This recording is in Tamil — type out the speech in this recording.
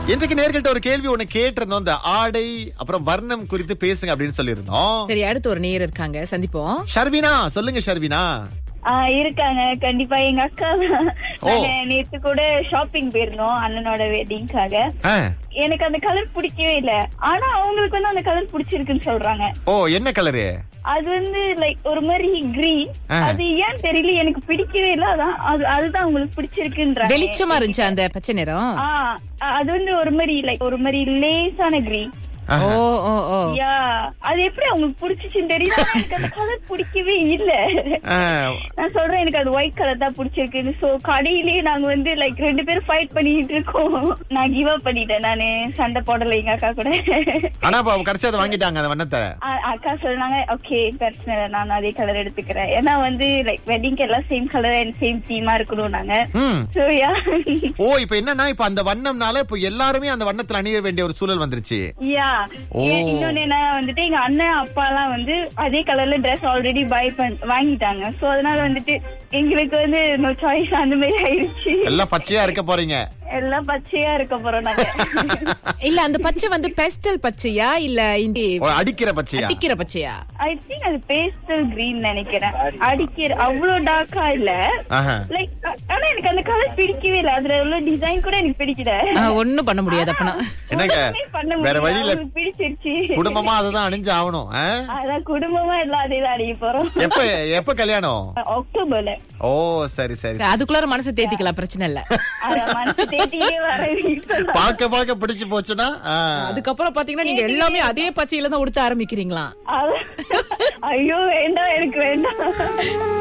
இன்றைக்கு நேர்கள்ட்ட ஒரு கேள்வி ஒண்ணு கேட்டிருந்தோம் இந்த ஆடை அப்புறம் வர்ணம் குறித்து பேசுங்க அப்படின்னு சொல்லியிருந்தோம் சரி அடுத்து ஒரு நேயர் இருக்காங்க சந்திப்போம் ஷர்வினா சொல்லுங்க ஷர்வினா ஆஹ் இருக்காங்க கண்டிப்பா எங்க அக்கா தான். ஓ. நாங்க நேத்து கூட ஷாப்பிங் போயிருந்தோம் அண்ணனோட வெட்டிங்காக ஆ. எனக்கு அந்த கலர் பிடிக்கவே இல்ல ஆனா அவங்களுக்கு வந்து அந்த கலர் பிடிச்சிருக்குன்னு சொல்றாங்க ஓ என்ன கலரு அது வந்து லைக் ஒரு மாதிரி கிரீன் ஆ. அது ஏன் தெரியல எனக்கு பிடிக்கவே இல்ல அதான் அது அதுதான் உங்களுக்கு பிடிச்சிருக்குன்றாங்க வெளிச்சமா இருந்துச்சு அந்த பச்சை நிறம் ஆ அது வந்து ஒரு மாதிரி லைக் ஒரு மாதிரி லேசான கிரீன் ஓ ஓ ஓ யா அது எப்படி அவங்களுக்கு பிடிச்சிச்சுன்னு தெரியல ஆனா எனக்கு அந்த கலர் பிடிக்கவே இல்ல ஆ, நான் சொல்றேன் எனக்கு அது ஒயிட் கலர் தான் பிடிச்சிருக்குன்னு சோ கடையிலேயே நாங்க வந்து லைக் ரெண்டு பேரும் ஃபைட் பண்ணிட்டு இருக்கோம் நான் கிவ் அப் பண்ணிட்டேன் நானு சண்டை போடல எங்க அக்கா கூட ஆனா இப்ப கடைசி அதை வாங்கிட்டாங்க அந்த வண்ணத்தை அ- அக்கா சொன்னாங்க ஓகே பிரச்சனை இல்லை நான் அதே கலர் எடுத்துக்கிறேன் ஏன்னா வந்து லைக் வெட்டிங்க்கு எல்லாம் சேம் கலர் அண்ட் சேம் தீமா இருக்கணும் நாங்க ம் சோ யா ஓ இப்ப என்னன்னா இப்ப அந்த வண்ணம்னால இப்ப எல்லாருமே அந்த வண்ணத்துல அணிய வேண்டிய ஒரு சூழல் வந்துருச்சு யா ஓ. இன்னொன்னு என்ன வந்துட்டு எங்க அண்ணன் அப்பா எல்லாம் வந்து அதே கலர்ல Dress ஆல்ரெடி பை பண் வாங்கிட்டாங்க சோ அதனால வந்துட்டு எங்களுக்கு வந்து நோ சாய்ஸ் அந்த மாதிரி ஆயிடுச்சு எல்லாம் பச்சையா இருக்க போறீங்க எல்லாம் பச்சையா இருக்க போறோம் நாங்க இல்ல அந்த பச்சை வந்து பெஸ்டல் பச்சையா இல்ல இந்த ஓ, அடிக்கிற பச்சையா அடிக்கிற பச்சையா ஐ திங்க் அது பேஸ்டல் கிரீன் நினைக்கிறேன் அடிக்கிற அவ்வளவு டார்க்கா இல்ல ஆஹா. லைக் ஆனா எனக்கு அந்த கலர் பிடிக்கவே இல்ல அதுல உள்ள டிசைன் கூட எனக்கு பிடிக்கல ஆ, ஒண்ணும் பண்ண முடியாது அப்பனா என்னங்க ஒண்ணுமே பண்ண வேற முடியல. வழியில அவங்களுக்கு பிடிச்சிருச்சு குடும்பமா அதுதான் அணிஞ்சு ஆகணும் ஆ? அதான் குடும்பமா எல்லாம் அதே தான் அடிக்க போறோம் எப்ப எப்ப கல்யாணம் அக்டோபர்ல ஓ சரி சரி சரி, அதுக்குள்ளார மனசை தேத்திக்கலாம் பிரச்சனை இல்ல அத மனசு தேட்டியே வர பாக்க பாக்க பிடிச்சு போச்சுன்னா ஆ. அதுக்கப்புறம் பாத்தீங்கன்னா நீங்க எல்லாமே அதே பச்சையில தான் உடுத்த ஆரம்பிக்கிறீங்களா ஐயோ வேண்டாம் எனக்கு வேண்டாம்